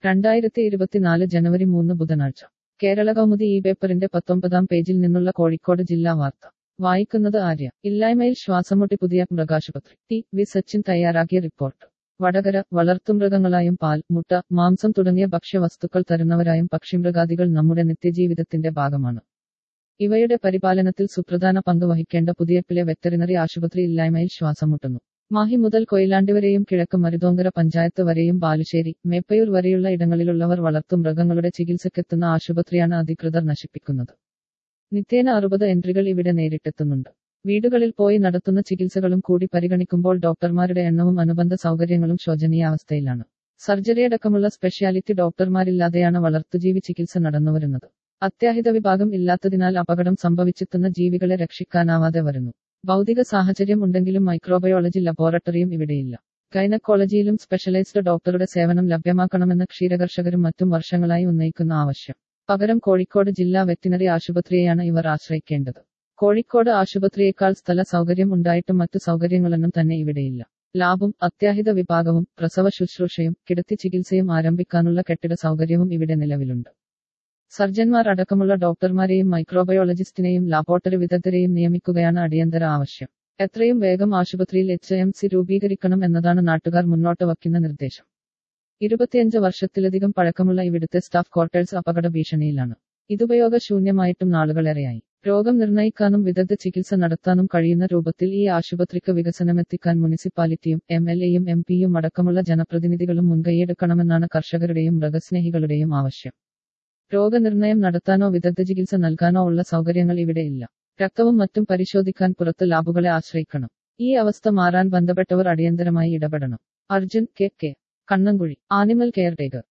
രണ്ടായിരത്തി ഇരുപത്തിനാല് ജനുവരി മൂന്ന് ബുധനാഴ്ച കേരള കൗമുദി ഈ പേപ്പറിന്റെ പത്തൊമ്പതാം പേജിൽ നിന്നുള്ള കോഴിക്കോട് ജില്ലാ വാർത്ത വായിക്കുന്നത് ആര്യ ഇല്ലായ്മയിൽ ശ്വാസമുട്ടി പുതിയ മൃഗാശുപത്രി ടി വി സച്ചിൻ തയ്യാറാക്കിയ റിപ്പോർട്ട് വടകര വളർത്തുമൃഗങ്ങളായും പാൽ മുട്ട മാംസം തുടങ്ങിയ ഭക്ഷ്യവസ്തുക്കൾ തരുന്നവരായും പക്ഷിമൃഗാദികൾ നമ്മുടെ നിത്യജീവിതത്തിന്റെ ഭാഗമാണ് ഇവയുടെ പരിപാലനത്തിൽ സുപ്രധാന പങ്ക് വഹിക്കേണ്ട പുതിയപ്പിലെ വെറ്ററിനറി ആശുപത്രി ഇല്ലായ്മയിൽ ശ്വാസമുട്ടുന്നു മാഹി മുതൽ കൊയിലാണ്ടി വരെയും കിഴക്ക് മരുതോങ്കര പഞ്ചായത്ത് വരെയും ബാലുശ്ശേരി മേപ്പയൂർ വരെയുള്ള ഇടങ്ങളിലുള്ളവർ വളർത്തു മൃഗങ്ങളുടെ ചികിത്സയ്ക്കെത്തുന്ന ആശുപത്രിയാണ് അധികൃതർ നശിപ്പിക്കുന്നത് നിത്യേന അറുപത് എൻട്രികൾ ഇവിടെ നേരിട്ടെത്തുന്നുണ്ട് വീടുകളിൽ പോയി നടത്തുന്ന ചികിത്സകളും കൂടി പരിഗണിക്കുമ്പോൾ ഡോക്ടർമാരുടെ എണ്ണവും അനുബന്ധ സൗകര്യങ്ങളും ശോചനീയാവസ്ഥയിലാണ് സർജറി അടക്കമുള്ള സ്പെഷ്യാലിറ്റി ഡോക്ടർമാരില്ലാതെയാണ് വളർത്തുജീവി ചികിത്സ നടന്നുവരുന്നത് അത്യാഹിത വിഭാഗം ഇല്ലാത്തതിനാൽ അപകടം സംഭവിച്ചെത്തുന്ന ജീവികളെ രക്ഷിക്കാനാവാതെ വരുന്നു ഭൗതിക സാഹചര്യം ഉണ്ടെങ്കിലും മൈക്രോബയോളജി ലബോറട്ടറിയും ഇവിടെയില്ല ഗൈനക്കോളജിയിലും സ്പെഷ്യലൈസ്ഡ് ഡോക്ടറുടെ സേവനം ലഭ്യമാക്കണമെന്ന് ക്ഷീരകർഷകരും മറ്റും വർഷങ്ങളായി ഉന്നയിക്കുന്ന ആവശ്യം പകരം കോഴിക്കോട് ജില്ലാ വെറ്റിനറി ആശുപത്രിയെയാണ് ഇവർ ആശ്രയിക്കേണ്ടത് കോഴിക്കോട് ആശുപത്രിയേക്കാൾ സ്ഥല സൗകര്യം ഉണ്ടായിട്ടും മറ്റു സൗകര്യങ്ങളൊന്നും തന്നെ ഇവിടെയില്ല ലാബും അത്യാഹിത വിഭാഗവും പ്രസവ ശുശ്രൂഷയും കിടത്തി ചികിത്സയും ആരംഭിക്കാനുള്ള കെട്ടിട സൗകര്യവും ഇവിടെ നിലവിലുണ്ട് സർജൻമാർ അടക്കമുള്ള ഡോക്ടർമാരെയും മൈക്രോബയോളജിസ്റ്റിനെയും ലാബോറട്ടറി വിദഗ്ധരെയും നിയമിക്കുകയാണ് അടിയന്തര ആവശ്യം എത്രയും വേഗം ആശുപത്രിയിൽ എച്ച് എം സി രൂപീകരിക്കണം എന്നതാണ് നാട്ടുകാർ മുന്നോട്ട് വയ്ക്കുന്ന നിർദ്ദേശം ഇരുപത്തിയഞ്ച് വർഷത്തിലധികം പഴക്കമുള്ള ഇവിടുത്തെ സ്റ്റാഫ് ക്വാർട്ടേഴ്സ് അപകട ഭീഷണിയിലാണ് ഇതുപയോഗശൂന്യമായിട്ടും നാളുകളേറെയായി രോഗം നിർണയിക്കാനും വിദഗ്ധ ചികിത്സ നടത്താനും കഴിയുന്ന രൂപത്തിൽ ഈ ആശുപത്രിക്ക് വികസനമെത്തിക്കാൻ മുനിസിപ്പാലിറ്റിയും എം എൽ എയും എം പിയും അടക്കമുള്ള ജനപ്രതിനിധികളും മുൻകൈയെടുക്കണമെന്നാണ് കർഷകരുടെയും മൃഗസ്നേഹികളുടെയും ആവശ്യം രോഗനിർണയം നടത്താനോ വിദഗ്ധ ചികിത്സ നൽകാനോ ഉള്ള സൗകര്യങ്ങൾ ഇവിടെ ഇല്ല രക്തവും മറ്റും പരിശോധിക്കാൻ പുറത്ത് ലാബുകളെ ആശ്രയിക്കണം ഈ അവസ്ഥ മാറാൻ ബന്ധപ്പെട്ടവർ അടിയന്തരമായി ഇടപെടണം Arjun K K Kannankuzhi animal care taker